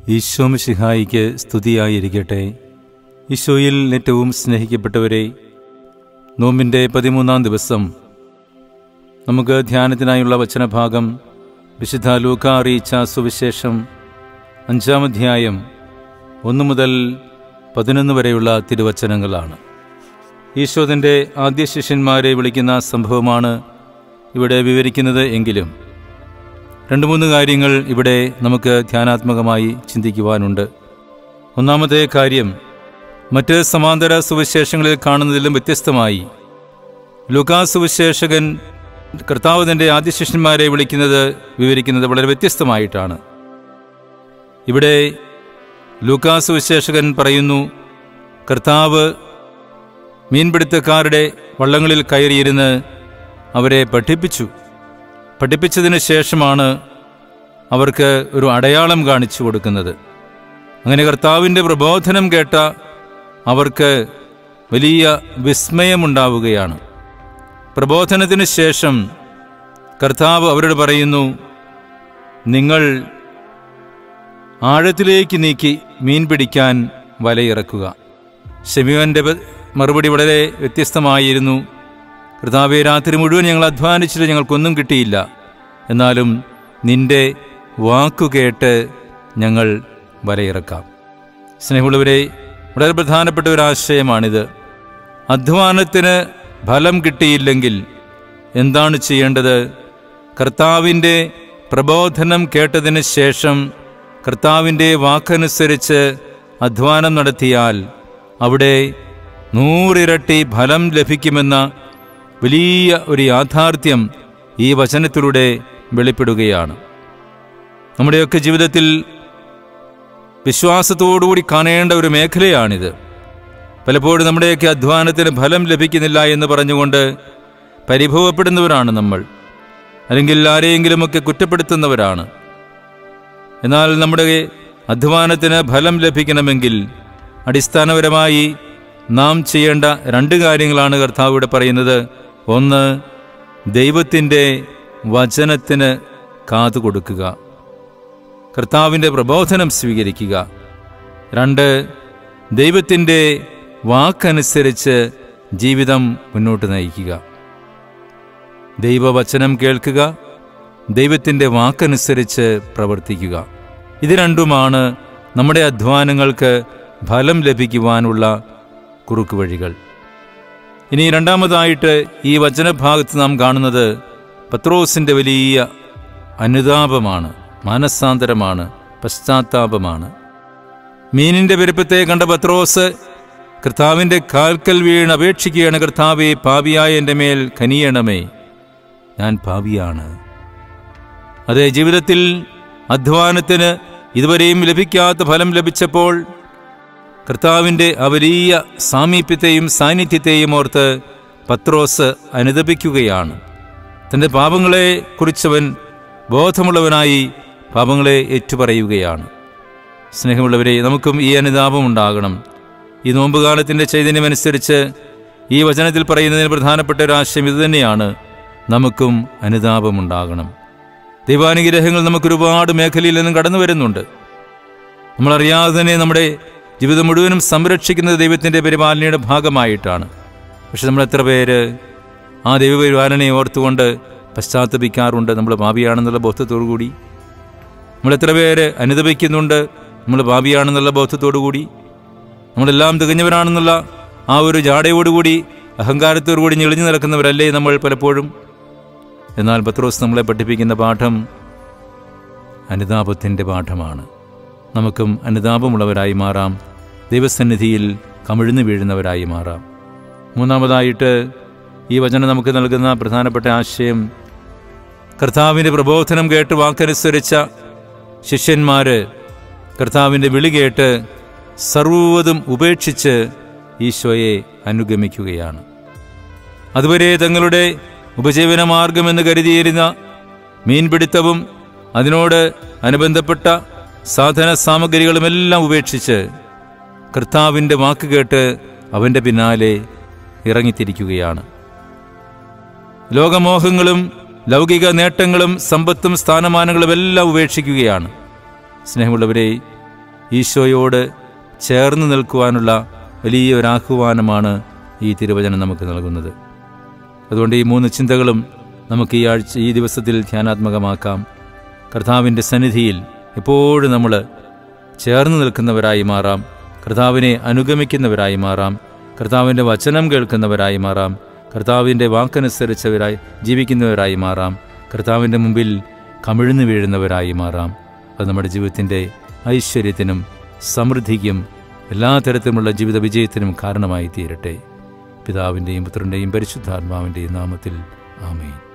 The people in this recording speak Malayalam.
ഈശോമിഷിഹായിക്ക് സ്തുതിയായിരിക്കട്ടെ ഈശോയിൽ ഏറ്റവും സ്നേഹിക്കപ്പെട്ടവരെ നോമ്പിൻ്റെ പതിമൂന്നാം ദിവസം നമുക്ക് ധ്യാനത്തിനായുള്ള വചനഭാഗം വിശുദ്ധ ലൂക്ക അറിയിച്ച സുവിശേഷം അഞ്ചാം അധ്യായം ഒന്ന് മുതൽ പതിനൊന്ന് വരെയുള്ള തിരുവചനങ്ങളാണ് ഈശോതിൻ്റെ ആദ്യ ശിഷ്യന്മാരെ വിളിക്കുന്ന സംഭവമാണ് ഇവിടെ വിവരിക്കുന്നത് എങ്കിലും രണ്ട് മൂന്ന് കാര്യങ്ങൾ ഇവിടെ നമുക്ക് ധ്യാനാത്മകമായി ചിന്തിക്കുവാനുണ്ട് ഒന്നാമത്തെ കാര്യം മറ്റ് സമാന്തര സുവിശേഷങ്ങളിൽ കാണുന്നതിലും വ്യത്യസ്തമായി ലുക്കാ സുവിശേഷകൻ കർത്താവ് തൻ്റെ ആദ്യ ശിഷ്യന്മാരെ വിളിക്കുന്നത് വിവരിക്കുന്നത് വളരെ വ്യത്യസ്തമായിട്ടാണ് ഇവിടെ ലൂക്കാ സുവിശേഷകൻ പറയുന്നു കർത്താവ് മീൻപിടുത്തക്കാരുടെ വള്ളങ്ങളിൽ കയറിയിരുന്ന് അവരെ പഠിപ്പിച്ചു പഠിപ്പിച്ചതിന് ശേഷമാണ് അവർക്ക് ഒരു അടയാളം കാണിച്ചു കൊടുക്കുന്നത് അങ്ങനെ കർത്താവിൻ്റെ പ്രബോധനം കേട്ട അവർക്ക് വലിയ വിസ്മയമുണ്ടാവുകയാണ് പ്രബോധനത്തിന് ശേഷം കർത്താവ് അവരോട് പറയുന്നു നിങ്ങൾ ആഴത്തിലേക്ക് നീക്കി മീൻ പിടിക്കാൻ വലയിറക്കുക ഷെമിയോൻ്റെ മറുപടി വളരെ വ്യത്യസ്തമായിരുന്നു കർത്താവെ രാത്രി മുഴുവൻ ഞങ്ങൾ അധ്വാനിച്ചിട്ട് ഞങ്ങൾക്കൊന്നും കിട്ടിയില്ല എന്നാലും നിന്റെ വാക്കു കേട്ട് ഞങ്ങൾ വലയിറക്കാം സ്നേഹമുള്ളവരെ വളരെ പ്രധാനപ്പെട്ട ഒരു ആശയമാണിത് അധ്വാനത്തിന് ഫലം കിട്ടിയില്ലെങ്കിൽ എന്താണ് ചെയ്യേണ്ടത് കർത്താവിൻ്റെ പ്രബോധനം കേട്ടതിന് ശേഷം കർത്താവിൻ്റെ വാക്കനുസരിച്ച് അധ്വാനം നടത്തിയാൽ അവിടെ നൂറിരട്ടി ഫലം ലഭിക്കുമെന്ന വലിയ ഒരു യാഥാർത്ഥ്യം ഈ വചനത്തിലൂടെ വെളിപ്പെടുകയാണ് നമ്മുടെയൊക്കെ ജീവിതത്തിൽ വിശ്വാസത്തോടുകൂടി കാണേണ്ട ഒരു മേഖലയാണിത് പലപ്പോഴും നമ്മുടെയൊക്കെ അധ്വാനത്തിന് ഫലം ലഭിക്കുന്നില്ല എന്ന് പറഞ്ഞുകൊണ്ട് പരിഭവപ്പെടുന്നവരാണ് നമ്മൾ അല്ലെങ്കിൽ ആരെയെങ്കിലുമൊക്കെ കുറ്റപ്പെടുത്തുന്നവരാണ് എന്നാൽ നമ്മുടെ അധ്വാനത്തിന് ഫലം ലഭിക്കണമെങ്കിൽ അടിസ്ഥാനപരമായി നാം ചെയ്യേണ്ട രണ്ട് കാര്യങ്ങളാണ് കർത്താവ് ഇവിടെ പറയുന്നത് ഒന്ന് ദൈവത്തിൻ്റെ വചനത്തിന് കാതു കൊടുക്കുക കർത്താവിൻ്റെ പ്രബോധനം സ്വീകരിക്കുക രണ്ട് ദൈവത്തിൻ്റെ വാക്കനുസരിച്ച് ജീവിതം മുന്നോട്ട് നയിക്കുക ദൈവവചനം കേൾക്കുക ദൈവത്തിൻ്റെ വാക്കനുസരിച്ച് പ്രവർത്തിക്കുക ഇത് രണ്ടുമാണ് നമ്മുടെ അധ്വാനങ്ങൾക്ക് ഫലം ലഭിക്കുവാനുള്ള കുറുക്കുവഴികൾ ഇനി രണ്ടാമതായിട്ട് ഈ വചനഭാഗത്ത് നാം കാണുന്നത് പത്രോസിൻ്റെ വലിയ അനുതാപമാണ് മാനസാന്തരമാണ് പശ്ചാത്താപമാണ് മീനിൻ്റെ പെരുപ്പത്തെ കണ്ട പത്രോസ് കർത്താവിൻ്റെ കാൽക്കൽ വീണ് അപേക്ഷിക്കുകയാണ് കർത്താവെ പാപിയായ എൻ്റെ മേൽ കനിയണമേ ഞാൻ പാപിയാണ് അതെ ജീവിതത്തിൽ അധ്വാനത്തിന് ഇതുവരെയും ലഭിക്കാത്ത ഫലം ലഭിച്ചപ്പോൾ കർത്താവിൻ്റെ ആ വലിയ സാമീപ്യത്തെയും സാന്നിധ്യത്തെയും ഓർത്ത് പത്രോസ് അനുദപിക്കുകയാണ് തൻ്റെ പാപങ്ങളെ കുറിച്ചവൻ ബോധമുള്ളവനായി പാപങ്ങളെ ഏറ്റുപറയുകയാണ് സ്നേഹമുള്ളവരെ നമുക്കും ഈ അനുതാപം ഉണ്ടാകണം ഈ നോമ്പുകാലത്തിൻ്റെ ചൈതന്യമനുസരിച്ച് ഈ വചനത്തിൽ പറയുന്നതിന് പ്രധാനപ്പെട്ട ഒരു ആശയം ഇതുതന്നെയാണ് നമുക്കും അനുതാപമുണ്ടാകണം ദൈവാനുഗ്രഹങ്ങൾ നമുക്കൊരുപാട് മേഖലയിൽ നിന്നും കടന്നു വരുന്നുണ്ട് നമ്മളറിയാതെ തന്നെ നമ്മുടെ ജീവിതം മുഴുവനും സംരക്ഷിക്കുന്നത് ദൈവത്തിൻ്റെ പരിപാലനയുടെ ഭാഗമായിട്ടാണ് പക്ഷെ നമ്മൾ എത്ര പേര് ആ ദൈവപരിപാലനയെ ഓർത്തുകൊണ്ട് പശ്ചാത്തപിക്കാറുണ്ട് നമ്മൾ ഭാവിയാണെന്നുള്ള ബോധത്തോടു കൂടി നമ്മൾ എത്ര പേര് അനുദപിക്കുന്നുണ്ട് നമ്മൾ ഭാവിയാണെന്നുള്ള ബോധത്തോടു കൂടി നമ്മളെല്ലാം തികഞ്ഞവരാണെന്നുള്ള ആ ഒരു ജാടയോടുകൂടി അഹങ്കാരത്തോടുകൂടി ഞെളിഞ്ഞു നടക്കുന്നവരല്ലേ നമ്മൾ പലപ്പോഴും എന്നാൽ പത്രോസ് നമ്മളെ പഠിപ്പിക്കുന്ന പാഠം അനുതാപത്തിൻ്റെ പാഠമാണ് നമുക്കും അനുതാപമുള്ളവരായി മാറാം ദൈവസന്നിധിയിൽ കമിഴ്ന്നു വീഴുന്നവരായി മാറാം മൂന്നാമതായിട്ട് ഈ വചനം നമുക്ക് നൽകുന്ന പ്രധാനപ്പെട്ട ആശയം കർത്താവിൻ്റെ പ്രബോധനം കേട്ട് വാക്കനുസരിച്ച ശിഷ്യന്മാർ കർത്താവിൻ്റെ വിളി കേട്ട് സർവ്വതും ഉപേക്ഷിച്ച് ഈശോയെ അനുഗമിക്കുകയാണ് അതുവരെ തങ്ങളുടെ ഉപജീവനമാർഗമെന്ന് കരുതിയിരുന്ന മീൻപിടുത്തവും അതിനോട് അനുബന്ധപ്പെട്ട സാധന സാമഗ്രികളുമെല്ലാം ഉപേക്ഷിച്ച് കർത്താവിൻ്റെ വാക്ക് കേട്ട് അവൻ്റെ പിന്നാലെ ഇറങ്ങിത്തിരിക്കുകയാണ് ലോകമോഹങ്ങളും ലൗകിക നേട്ടങ്ങളും സമ്പത്തും സ്ഥാനമാനങ്ങളും എല്ലാം ഉപേക്ഷിക്കുകയാണ് സ്നേഹമുള്ളവരെ ഈശോയോട് ചേർന്ന് നിൽക്കുവാനുള്ള വലിയ ഒരു ആഹ്വാനമാണ് ഈ തിരുവചനം നമുക്ക് നൽകുന്നത് അതുകൊണ്ട് ഈ മൂന്ന് ചിന്തകളും നമുക്ക് ഈ ആഴ്ച ഈ ദിവസത്തിൽ ധ്യാനാത്മകമാക്കാം കർത്താവിൻ്റെ സന്നിധിയിൽ എപ്പോഴും നമ്മൾ ചേർന്ന് നിൽക്കുന്നവരായി മാറാം കർത്താവിനെ അനുഗമിക്കുന്നവരായി മാറാം കർത്താവിൻ്റെ വചനം കേൾക്കുന്നവരായി മാറാം കർത്താവിൻ്റെ വാക്കനുസരിച്ചവരായി ജീവിക്കുന്നവരായി മാറാം കർത്താവിൻ്റെ മുമ്പിൽ കമിഴ്ന്നു വീഴുന്നവരായി മാറാം അത് നമ്മുടെ ജീവിതത്തിൻ്റെ ഐശ്വര്യത്തിനും സമൃദ്ധിക്കും എല്ലാ തരത്തിലുമുള്ള ജീവിത വിജയത്തിനും കാരണമായി തീരട്ടെ പിതാവിൻ്റെയും പുത്രൻ്റെയും പരിശുദ്ധാത്മാവിൻ്റെയും നാമത്തിൽ ആമേൻ